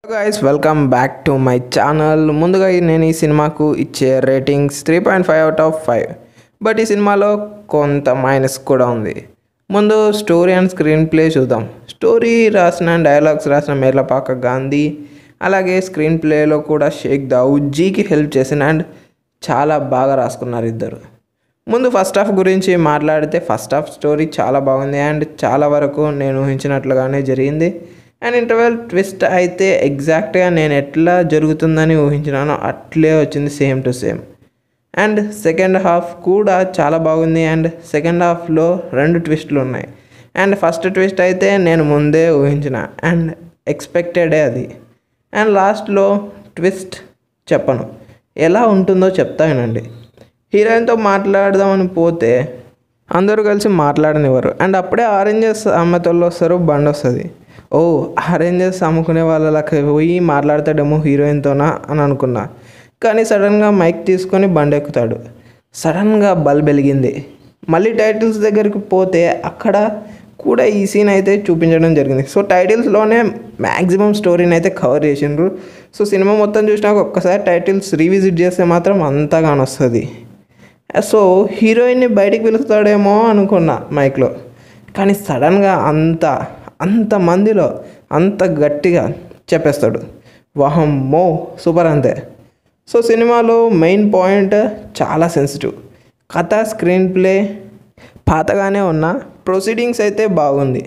guys welcome back to my channel ముందుగా ఈ- నేను ఈ సినిమాకు ఇచ్చే ratings three point five out of five but ఈ సినిమాలో కొంత మైనస్ కూడా ఉంది ముందు స్టోరీ అండ్ స్క్రీన్ ప్లే చూద్దాం స్టోరీ రాసిన డైలాగ్స్ రాసిన మేర్లపాక గాంధీ అలాగే స్క్రీన్ ప్లేలో కూడా షేక్ దావుజీకి హెల్ప్ చేసిన అండ్ చాలా బాగా రాసుకున్నారు ఇద్దరు ముందు ఫస్ట్ హాఫ్ గురించి మాట్లాడితే ఫస్ట్ హాఫ్ స్టోరీ చాలా బాగుంది అండ్ చాలా వరకు నేను ఊహించినట్లుగానే జరిగింది అండ్ ఇంటర్వెల్ ట్విస్ట్ అయితే ఎగ్జాక్ట్గా నేను ఎట్లా జరుగుతుందని ఊహించినానో అట్లే వచ్చింది same to same and second half కూడా చాలా బాగుంది అండ్ సెకండ్ హాఫ్లో రెండు ట్విస్ట్లు ఉన్నాయి అండ్ ఫస్ట్ ట్విస్ట్ అయితే నేను ముందే ఊహించిన అండ్ ఎక్స్పెక్టెడే అది అండ్ లాస్ట్లో ట్విస్ట్ చెప్పను ఎలా ఉంటుందో చెప్తానండి హీరోయిన్తో మాట్లాడదామని పోతే అందరూ కలిసి మాట్లాడనివ్వరు అండ్ అప్పుడే ఆరెంజెస్ అమ్మతోళ్ళు వస్తారు బండి వస్తుంది ఓ ఆరెంజెస్ అమ్ముకునే వాళ్ళకి పోయి మాట్లాడతాడేమో హీరోయిన్తోనా అని అనుకున్నా కానీ సడన్గా మైక్ తీసుకొని బండి ఎక్కుతాడు సడన్గా బల్బ్ వెలిగింది మళ్ళీ టైటిల్స్ దగ్గరికి పోతే అక్కడ కూడా ఈ సీన్ అయితే చూపించడం జరిగింది సో టైటిల్స్లోనే మ్యాక్సిమం స్టోరీని అయితే కవర్ చేసిండ్రు సో సినిమా మొత్తం చూసినాక ఒక్కసారి టైటిల్స్ రీవిజిట్ చేస్తే మాత్రం అంతగానొస్తుంది వస్తుంది సో హీరోయిన్ని బయటికి పిలుస్తాడేమో అనుకున్నా మైక్లో కానీ సడన్గా అంత అంత మందిలో అంత గట్టిగా చెప్పేస్తాడు వాహమ్మో సూపర్ అంతే సో సినిమాలో మెయిన్ పాయింట్ చాలా సెన్సిటివ్ కథ స్క్రీన్ ప్లే పాతగానే ఉన్న ప్రొసీడింగ్స్ అయితే బాగుంది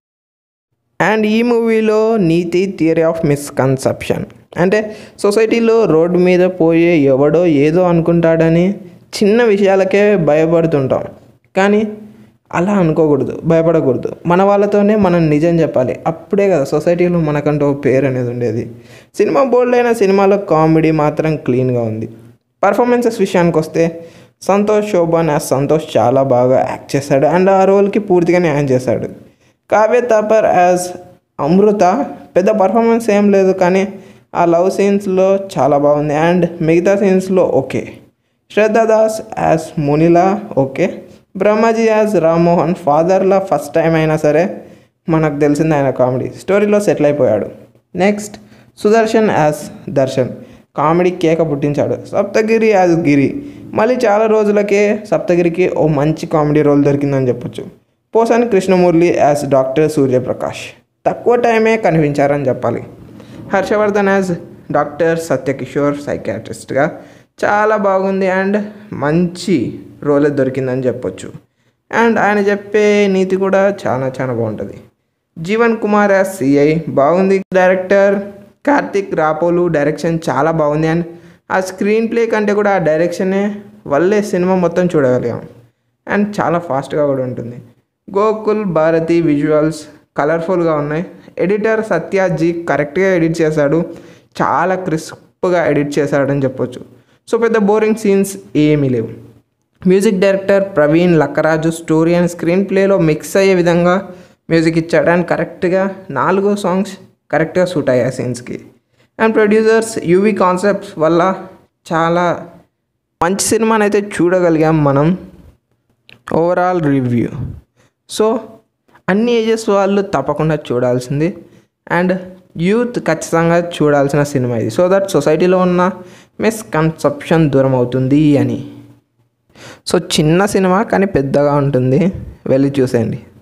అండ్ ఈ మూవీలో నీతి థియరీ ఆఫ్ మిస్కన్సెప్షన్ అంటే సొసైటీలో రోడ్డు మీద పోయే ఎవడో ఏదో అనుకుంటాడని చిన్న విషయాలకే భయపడుతుంటాం కానీ అలా అనుకోకూడదు భయపడకూడదు మన వాళ్ళతోనే మనం నిజం చెప్పాలి అప్పుడే కదా సొసైటీలో మనకంటూ ఒక పేరు అనేది ఉండేది సినిమా బోల్డ్ అయిన సినిమాలో కామెడీ మాత్రం క్లీన్గా ఉంది పర్ఫార్మెన్సెస్ విషయానికి వస్తే సంతోష్ శోభన్ యాజ్ సంతోష్ చాలా బాగా యాక్ట్ చేశాడు అండ్ ఆ రోల్కి పూర్తిగా న్యాయం చేశాడు కావ్య తాపర్ యాజ్ అమృత పెద్ద పర్ఫార్మెన్స్ ఏం లేదు కానీ ఆ లవ్ సీన్స్లో చాలా బాగుంది అండ్ మిగతా సీన్స్లో ఓకే శ్రద్ధ దాస్ యాజ్ మునిలా ఓకే బ్రహ్మాజీ యాజ్ రామ్మోహన్ ఫాదర్లా ఫస్ట్ టైం అయినా సరే మనకు తెలిసింది ఆయన కామెడీ స్టోరీలో సెటిల్ అయిపోయాడు next Sudarshan as Darshan comedy కేక పుట్టించాడు సప్తగిరి యాజ్ గిరి మళ్ళీ చాలా రోజులకే సప్తగిరికి ఓ మంచి కామెడీ రోల్ దొరికిందని చెప్పొచ్చు పోసాని కృష్ణమూర్లి యాజ్ డాక్టర్ సూర్యప్రకాష్ తక్కువ టైమే కనిపించారని చెప్పాలి హర్షవర్ధన్ యాజ్ డాక్టర్ సత్యకిషోర్ సైకాట్రిస్ట్గా చాలా బాగుంది అండ్ మంచి రోలే దొరికిందని చెప్పొచ్చు అండ్ ఆయన చెప్పే నీతి కూడా చాలా చాలా బాగుంటుంది జీవన్ కుమార్ యాజ్ సిఐ బాగుంది డైరెక్టర్ కార్తిక్ రాపోలు డైరెక్షన్ చాలా బాగుంది అండ్ ఆ స్క్రీన్ ప్లే కంటే కూడా ఆ డైరెక్షనే వల్లే సినిమా మొత్తం చూడగలిగాం అండ్ చాలా ఫాస్ట్గా కూడా ఉంటుంది గోకుల్ భారతి విజువల్స్ కలర్ఫుల్గా ఉన్నాయి ఎడిటర్ సత్యాజీ కరెక్ట్గా ఎడిట్ చేశాడు చాలా క్రిస్ప్గా ఎడిట్ చేశాడని చెప్పొచ్చు సో పెద్ద బోరింగ్ సీన్స్ ఏమీ లేవు music director Praveen Lakkaraju story and స్క్రీన్ ప్లేలో మిక్స్ అయ్యే విధంగా మ్యూజిక్ ఇచ్చాడు అండ్ కరెక్ట్గా నాలుగు సాంగ్స్ కరెక్ట్గా సూట్ అయ్యాయి సీన్స్కి అండ్ ప్రొడ్యూసర్స్ యూవీ కాన్సెప్ట్స్ వల్ల చాలా మంచి సినిమాని అయితే చూడగలిగాం మనం ఓవరాల్ రివ్యూ సో అన్ని ఏజెస్ వాళ్ళు తప్పకుండా చూడాల్సింది అండ్ యూత్ ఖచ్చితంగా చూడాల్సిన సినిమా ఇది సో దట్ సొసైటీలో ఉన్న మిస్కన్సెప్షన్ దూరం అవుతుంది అని సో చిన్న సినిమా కానీ పెద్దగా ఉంటుంది వెళ్ళి చూసేయండి